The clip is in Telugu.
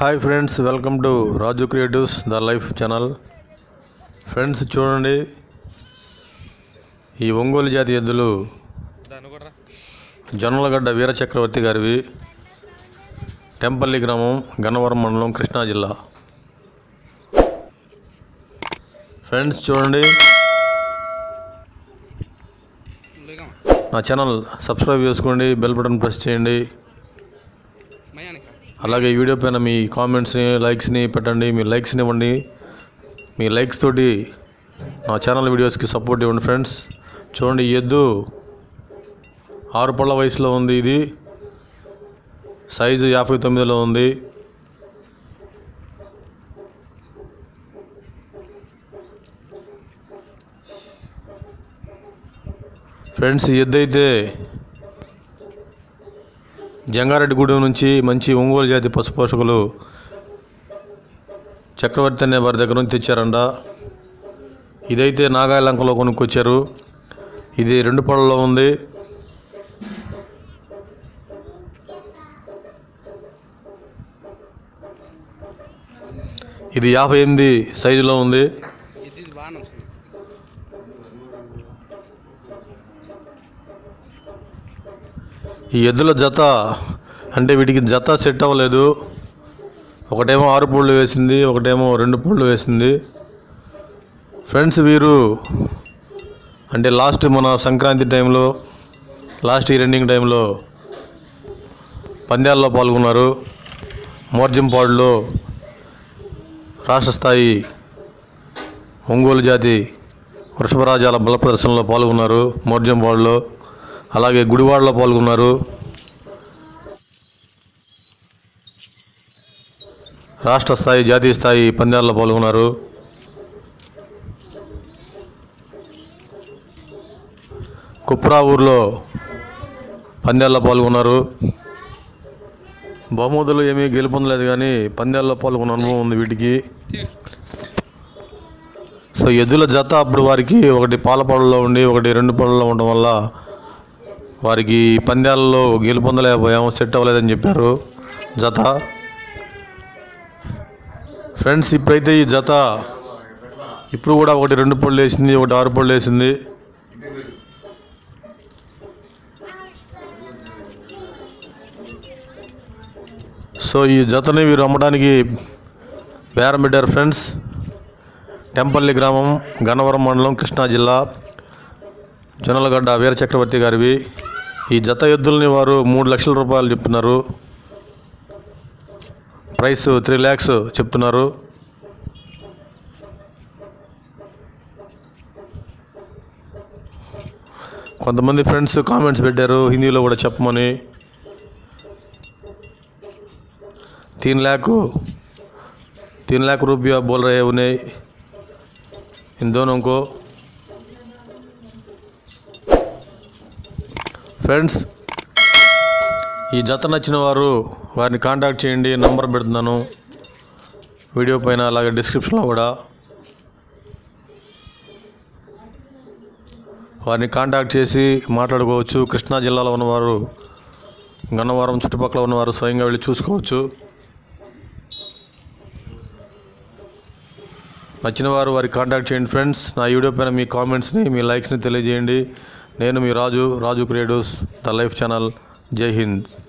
hi friends welcome to Raju creatives the life channel friends చూడండి ఈ ఒంగోలు జాతి ఎద్దులు జొన్నలగడ్డ వీర చక్రవర్తి గారివి టెంపల్లి గ్రామం గన్నవరం మండలం కృష్ణా జిల్లా ఫ్రెండ్స్ చూడండి నా ఛానల్ సబ్స్క్రైబ్ చేసుకోండి బెల్ బటన్ ప్రెస్ చేయండి అలాగే ఈ వీడియో పైన మీ కామెంట్స్ని లైక్స్ని పెట్టండి మీ లైక్స్ని ఇవ్వండి మీ లైక్స్ తోటి నా ఛానల్ వీడియోస్కి సపోర్ట్ ఇవ్వండి ఫ్రెండ్స్ చూడండి ఈ ఎద్దు ఆరు పళ్ళ వయసులో ఉంది ఇది సైజు యాభై తొమ్మిదిలో ఉంది ఫ్రెండ్స్ ఈ ఎద్దు అయితే జంగారెడ్డిగూడెం నుంచి మంచి ఒంగోలు జాతి పశు పోషకులు చక్రవర్తి అనే వారి దగ్గర నుంచి తెచ్చారంట ఇదైతే నాగాయలంకలో కొనుక్కొచ్చారు ఇది రెండు పళ్ళలో ఉంది ఇది యాభై ఎనిమిది సైజులో ఉంది ఇది బాగానే వస్తుంది ఈ ఎద్దుల జత అంటే వీటికి జత సెట్ అవ్వలేదు ఒకటేమో ఆరు పూళ్ళు వేసింది ఒకటేమో రెండు పూళ్ళు వేసింది ఫ్రెండ్స్ వీరు అంటే లాస్ట్ మన సంక్రాంతి టైంలో లాస్ట్ ఇయర్ ఎండింగ్ టైంలో పంద్యాల్లో పాల్గొన్నారు మోర్జంపాడులో రాష్ట్ర స్థాయి ఒంగోలు జాతి వృషభరాజాల బల ప్రదర్శనలో పాల్గొన్నారు మోర్జంపాడులో అలాగే గుడివాడలో పాల్గొన్నారు రాష్ట్ర స్థాయి జాతీయ స్థాయి పంద్యాల్లో పాల్గొన్నారు కుప్రా ఊర్లో పంద్యాల్లో పాల్గొన్నారు బహుమతులు ఏమీ గెలుపొందలేదు కానీ పంద్యాల్లో పాల్గొన్న అనుభవం ఉంది వీటికి సో ఎద్దుల జత అప్పుడు వారికి ఒకటి పాల పళ్ళలో ఉండి ఒకటి రెండు పళ్ళలో ఉండడం వల్ల వారికి పంద్యాలలో గెలుపొందలేకపోయాము సెట్ అవ్వలేదని చెప్పారు జత ఫ్రెండ్స్ ఇప్పుడైతే ఈ జత ఇప్పుడు కూడా ఒకటి రెండు పళ్ళు వేసింది ఒకటి ఆరు పళ్ళు వేసింది సో ఈ జతని వీరు అమ్మడానికి బేరం పెట్టారు ఫ్రెండ్స్ టెంపల్లి గ్రామం గన్నవరం మండలం కృష్ణా జిల్లా జొన్నలగడ్డ వీర చక్రవర్తి గారివి ఈ జత ఎద్దుల్ని వారు మూడు లక్షల రూపాయలు చెప్తున్నారు ప్రైస్ త్రీ ల్యాక్స్ చెప్తున్నారు కొంతమంది ఫ్రెండ్స్ కామెంట్స్ పెట్టారు హిందీలో కూడా చెప్పమని తీన్ ల్యాక్ तीन लाख रुपया बोल रहे हैं उन्हें इन दोनों को ఫ్రెండ్స్ ఈ జత నచ్చిన వారు వారిని కాంటాక్ట్ చేయండి నంబర్ పెడుతున్నాను వీడియో పైన అలాగే డిస్క్రిప్షన్లో కూడా వారిని కాంటాక్ట్ చేసి మాట్లాడుకోవచ్చు కృష్ణా జిల్లాలో ఉన్నవారు గన్నవరం చుట్టుపక్కల ఉన్నవారు స్వయంగా వెళ్ళి చూసుకోవచ్చు నచ్చిన వారు వారికి కాంటాక్ట్ చేయండి ఫ్రెండ్స్ నా వీడియో పైన మీ కామెంట్స్ని మీ లైక్స్ని తెలియజేయండి నేను మీ Raju Raju creatives the life channel Jai Hind